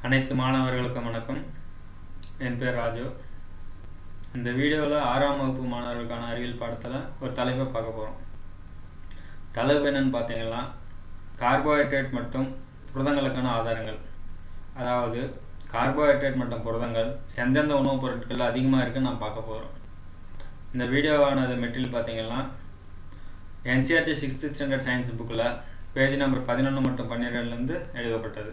அனைத்து மாணவர்களுக்கும் வணக்கம் என் பேர் ராஜு இந்த வீடியோவில் ஆறாம் வகுப்பு மாணவர்களுக்கான அறிவியல் பாடத்தில் ஒரு தலைப்பை பார்க்க போகிறோம் தலைப்பு என்னன்னு பார்த்தீங்கன்னா கார்போஹைட்ரேட் மற்றும் புரதங்களுக்கான ஆதாரங்கள் அதாவது கார்போஹைட்ரேட் மற்றும் புரதங்கள் எந்தெந்த உணவுப் பொருட்கள் அதிகமாக இருக்குன்னு நான் பார்க்க போகிறோம் இந்த வீடியோவானது மெட்டீரியல் பார்த்தீங்கன்னா என்சிஆர்டி சிக்ஸ்த் ஸ்டாண்டர்ட் சயின்ஸ் புக்கில் பேஜ் நம்பர் பதினொன்று மற்றும் பன்னிரெண்டுலேருந்து எடுக்கப்பட்டது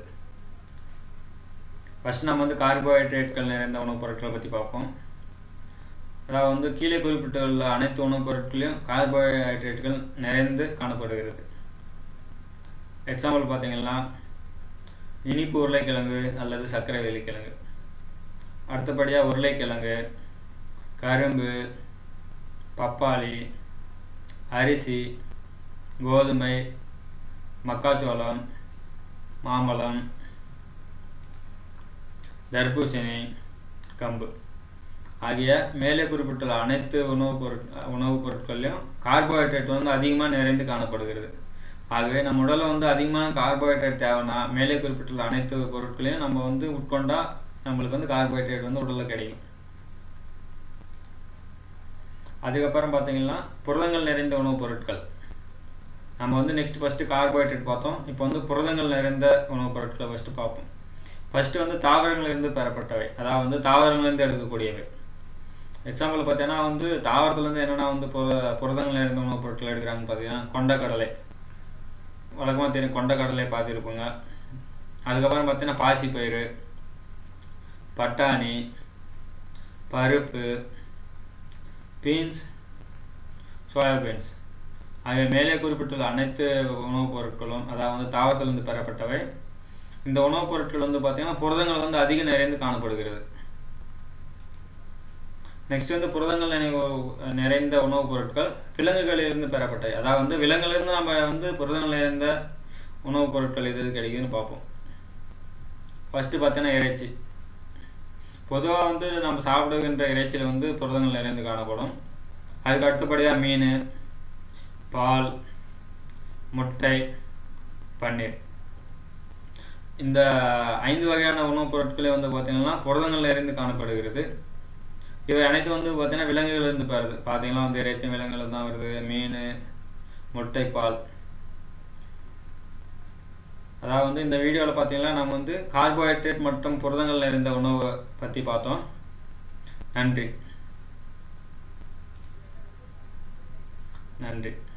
ஃபஸ்ட் நம்ம வந்து கார்போஹைட்ரேட்கள் நிறைந்த உணவுப் பொருட்களை பற்றி பார்ப்போம் அதாவது வந்து கீழே குறிப்பிட்டுள்ள அனைத்து உணவுப் பொருட்களையும் கார்போஹைட்ரேட்டுகள் நிறைந்து காணப்படுகிறது எக்ஸாம்பிள் பார்த்தீங்கன்னா இனிப்பு உருளைக்கிழங்கு அல்லது சர்க்கரை வேலிக்கிழங்கு அடுத்தபடியாக உருளைக்கிழங்கு கரும்பு பப்பாளி அரிசி கோதுமை மக்காச்சோளம் மாம்பழம் தர்பூசணி கம்பு ஆகிய மேலே குறிப்பிட்டுள்ள அனைத்து உணவுப் பொருட் உணவுப் பொருட்கள்லையும் கார்போஹைட்ரேட் வந்து அதிகமாக நிறைந்து காணப்படுகிறது ஆகவே நம்ம உடலில் வந்து அதிகமான கார்போஹைட்ரேட் தேவைன்னா மேலே குறிப்பிட்டுள்ள அனைத்து பொருட்களையும் நம்ம வந்து உட்கொண்டா நம்மளுக்கு வந்து கார்போஹைட்ரேட் வந்து உடலில் கிடைக்கும் அதுக்கப்புறம் பார்த்தீங்கன்னா புரதங்கள் நிறைந்த உணவுப் பொருட்கள் நம்ம வந்து நெக்ஸ்ட் ஃபஸ்ட்டு கார்போஹைட்ரேட் பார்த்தோம் இப்போ வந்து புரதங்கள் நிறைந்த உணவுப் பொருட்களை ஃபஸ்ட்டு பார்ப்போம் ஃபஸ்ட்டு வந்து தாவரங்களிலிருந்து பெறப்பட்டவை அதாவது வந்து தாவரங்களிலிருந்து எடுக்கக்கூடியவை எக்ஸாம்பிள் பார்த்தீங்கன்னா வந்து தாவரத்துலேருந்து என்னென்னா வந்து புர புரதங்கள் நிறைந்த உணவுப் பொருட்கள் எடுக்கிறாங்கன்னு பார்த்தீங்கன்னா கொண்டக்கடலை வழக்கமாக தெரியும் கொண்டக்கடலை பார்த்துருப்போங்க அதுக்கப்புறம் பார்த்தீங்கன்னா பாசிப்பயிறு பட்டாணி பருப்பு பீன்ஸ் சோயாபீன்ஸ் ஆகிய மேலே குறிப்பிட்டுள்ள அனைத்து உணவுப் பொருட்களும் அதாவது வந்து தாவரத்திலிருந்து பெறப்பட்டவை இந்த உணவுப் பொருட்கள் வந்து பார்த்தீங்கன்னா புரதங்கள் வந்து அதிக நிறைந்து காணப்படுகிறது நெக்ஸ்ட் வந்து புரதங்கள் நினைவு நிறைந்த உணவுப் பொருட்கள் விலங்குகளிலிருந்து பெறப்பட்டவை அதாவது வந்து விலங்குலேருந்து நம்ம வந்து புரதங்கள் நிறைந்த உணவுப் பொருட்கள் எது எது கிடைக்குதுன்னு பார்ப்போம் ஃபஸ்ட்டு பார்த்தீங்கன்னா இறைச்சி பொதுவாக வந்து நம்ம சாப்பிடுகின்ற இறைச்சியில் வந்து புரதங்கள் நிறைந்து காணப்படும் அதுக்கு அடுத்தபடியாக மீன் பால் முட்டை பன்னீர் இந்த ஐந்து வகையான உணவுப் பொருட்களே வந்து பார்த்திங்கன்னா புரதங்கள் நிறைந்து காணப்படுகிறது இவை அனைத்தும் வந்து பார்த்தீங்கன்னா விலங்குகளிலிருந்து பெறுது பார்த்தீங்கன்னா வந்து இறைச்சி விலங்குகள் தான் வருது மீன் முட்டை பால் அதாவது வந்து இந்த வீடியோவில் பார்த்தீங்கன்னா நம்ம வந்து கார்போஹைட்ரேட் மற்றும் புரதங்கள் நிறைந்த உணவை பற்றி பார்த்தோம் நன்றி நன்றி